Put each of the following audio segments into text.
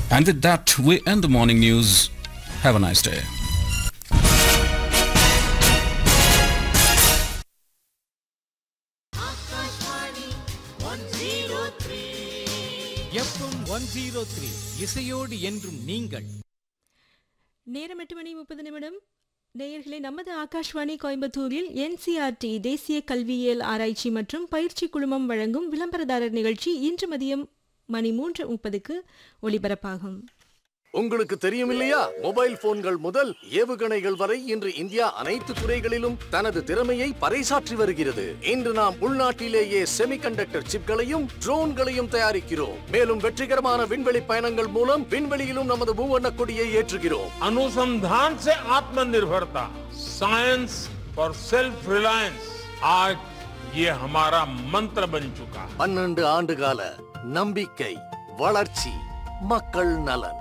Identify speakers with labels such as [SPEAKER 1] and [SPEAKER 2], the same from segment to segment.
[SPEAKER 1] And with that, we end the morning news. Have a nice day.
[SPEAKER 2] FM one zero three இசையோடு என்றும் நீங்கள்
[SPEAKER 3] நேரம் எட்டு மணி முப்பது நிமிடம் நேயர்களே நமது ஆகாஷ்வாணி கோயம்புத்தூரில் என்சிஆர்டி தேசிய கல்வியியல் ஆராய்ச்சி மற்றும் பயிற்சி குழுமம் வழங்கும் விளம்பரதாரர் நிகழ்ச்சி இன்று மதியம் மணி மூன்று முப்பதுக்கு ஒளிபரப்பாகும்
[SPEAKER 4] உங்களுக்கு தெரியும் இல்லையா மொபைல் போன்கள் முதல் ஏவுகணைகள் வரை இன்று இந்தியா அனைத்து துறைகளிலும் தனது திறமையை பறைசாற்றி வருகிறது இன்று நாம் உள்நாட்டிலேயே செமிகண்டக்டர் சிப்களையும் ட்ரோன்களையும் தயாரிக்கிறோம் மேலும் வெற்றிகரமான விண்வெளி பயணங்கள் மூலம் விண்வெளியிலும் நமது மூவண்ண கொடியை ஏற்றுகிறோம்
[SPEAKER 5] अनुसंधान से आत्मनिर्भरता साइंस फॉर सेल्फ रिलायंस आज ये हमारा मंत्र बन चुका है
[SPEAKER 4] பன்னெண்டு ஆண்டு கால நம்பிக்கை வளர்ச்சி மக்கள் நலன்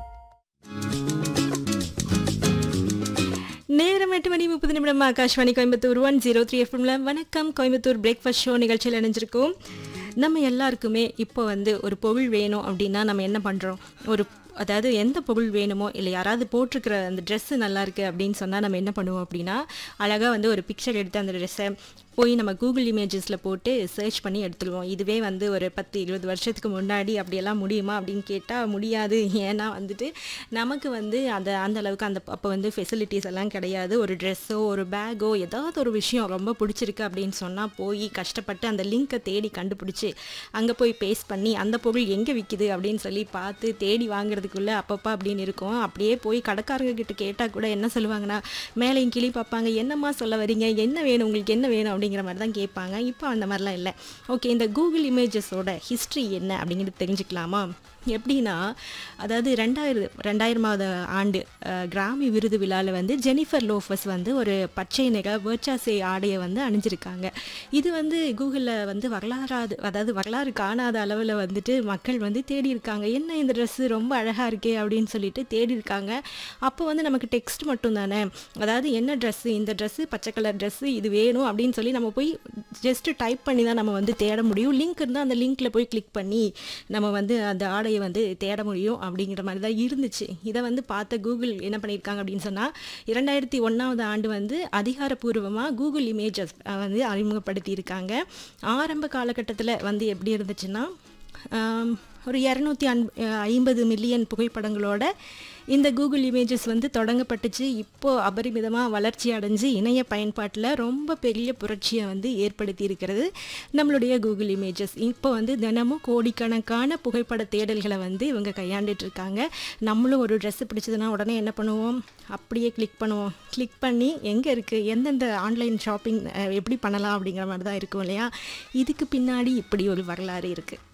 [SPEAKER 3] நேரம் எட்டு மணி முப்பது நிமிடம் Akashvani Coimbatore one zero three எஃப்எம்ல வணக்கம் கோயம்புத்தூர் பிரேக்ஃபாஸ்ட் ஷோ நிகழ்ச்சியில் இணைஞ்சிருக்கோம் நம்ம எல்லாருக்குமே இப்போ வந்து ஒரு பொருள் வேணும் அப்படின்னா நம்ம என்ன பண்ணுறோம் ஒரு அதாவது எந்த பொருள் வேணுமோ இல்லை யாராவது போட்டிருக்கிற அந்த ட்ரெஸ்ஸு நல்லா இருக்கு அப்படின்னு சொன்னால் நம்ம என்ன பண்ணுவோம் அப்படின்னா அழகாக வந்து ஒரு பிக்சர் எடுத்து அந்த ட்ரெஸ்ஸை போய் நம்ம கூகுள் இமேஜஸில் போட்டு சர்ச் பண்ணி எடுத்துருவோம் இதுவே வந்து ஒரு பத்து இருபது வருஷத்துக்கு முன்னாடி அப்படியெல்லாம் முடியுமா அப்படின்னு கேட்டால் முடியாது ஏன்னா வந்துட்டு நமக்கு வந்து அந்த அந்த அளவுக்கு அந்த அப்போ வந்து ஃபெசிலிட்டிஸ் எல்லாம் கிடையாது ஒரு ட்ரெஸ்ஸோ ஒரு பேக்கோ ஏதாவது ஒரு விஷயம் ரொம்ப பிடிச்சிருக்கு அப்படின்னு சொன்னால் போய் கஷ்டப்பட்டு அந்த லிங்க்கை தேடி கண்டுபிடிச்சி அங்கே போய் பேஸ்ட் பண்ணி அந்த பொருள் எங்கே விற்கிது அப்படின்னு சொல்லி பார்த்து தேடி வாங்குறதுக்குள்ளே அப்பப்போ அப்படின்னு இருக்கும் அப்படியே போய் கடைக்காரங்க கிட்ட கேட்டால் கூட என்ன சொல்லுவாங்கன்னா மேலையும் கிளி பார்ப்பாங்க என்னம்மா சொல்ல வரீங்க என்ன வேணும் உங்களுக்கு என்ன வேணும் அப்படிங்கிற மாதிரி தான் கேட்பாங்க இப்போ அந்த மாதிரிலாம் இல்லை ஓகே இந்த கூகுள் இமேஜஸோட ஹிஸ்ட்ரி என்ன அப்படிங்கிறது தெரிஞ்சுக்கலாமா எப்படின்னா அதாவது ரெண்டாயிரம் ரெண்டாயிரமாவது ஆண்டு அஹ், கிராமி விருது விழாவில் வந்து ஜெனிஃபர் லோஃபஸ் வந்து ஒரு பச்சை நிற வேர்ச்சாசே ஆடையை வந்து அணிஞ்சிருக்காங்க இது வந்து கூகுளில் வந்து வரலாறாது அதாவது வரலாறு காணாத அளவில் வந்துட்டு மக்கள் வந்து தேடி இருக்காங்க என்ன இந்த ட்ரெஸ்ஸு ரொம்ப அழகாக இருக்கே அப்படின்னு சொல்லிட்டு தேடி இருக்காங்க அப்போ வந்து நமக்கு டெக்ஸ்ட் மட்டும் தானே அதாவது என்ன ட்ரெஸ்ஸு இந்த ட்ரெஸ்ஸு பச்சை கலர் ட்ரெஸ்ஸு இது வேணும் அப்படின்னு சொல்லி நம்ம போய் ஜஸ்ட்டு டைப் பண்ணி தான் நம்ம வந்து தேட முடியும் லிங்க் இருந்தால் அந்த லிங்க்ல போய் கிளிக் பண்ணி நம்ம வந்து அந்த ஆடையை வந்து தேட முடியும் அப்படிங்கிற மாதிரி தான் இருந்துச்சு இதை வந்து பார்த்த கூகுள் என்ன பண்ணியிருக்காங்க அப்படின்னு சொன்னால் இரண்டாயிரத்தி ஒன்றாவது ஆண்டு வந்து அதிகாரப்பூர்வமாக கூகுள் இமேஜஸ் வந்து அறிமுகப்படுத்தியிருக்காங்க ஆரம்ப காலகட்டத்தில் வந்து எப்படி இருந்துச்சுன்னா ஆம், ஒரு இரநூத்தி அன் ஐம்பது மில்லியன் புகைப்படங்களோட இந்த கூகுள் இமேஜஸ் வந்து தொடங்கப்பட்டுச்சு இப்போ அபரிமிதமாக வளர்ச்சி அடைஞ்சு இணைய பயன்பாட்டில் ரொம்ப பெரிய புரட்சியை வந்து ஏற்படுத்தி இருக்கிறது நம்மளுடைய கூகுள் இமேஜஸ் இப்போ வந்து தினமும் கோடிக்கணக்கான புகைப்பட தேடல்களை வந்து இவங்க கையாண்டுட்டு இருக்காங்க நம்மளும் ஒரு ட்ரெஸ்ஸு பிடிச்சதுன்னா உடனே என்ன பண்ணுவோம் அப்படியே கிளிக் பண்ணுவோம் கிளிக் பண்ணி எங்கே இருக்குது எந்தெந்த ஆன்லைன் ஷாப்பிங் எப்படி பண்ணலாம் அப்படிங்கிற மாதிரி தான் இருக்கும் இல்லையா இதுக்கு பின்னாடி இப்படி ஒரு வரலாறு இருக்குது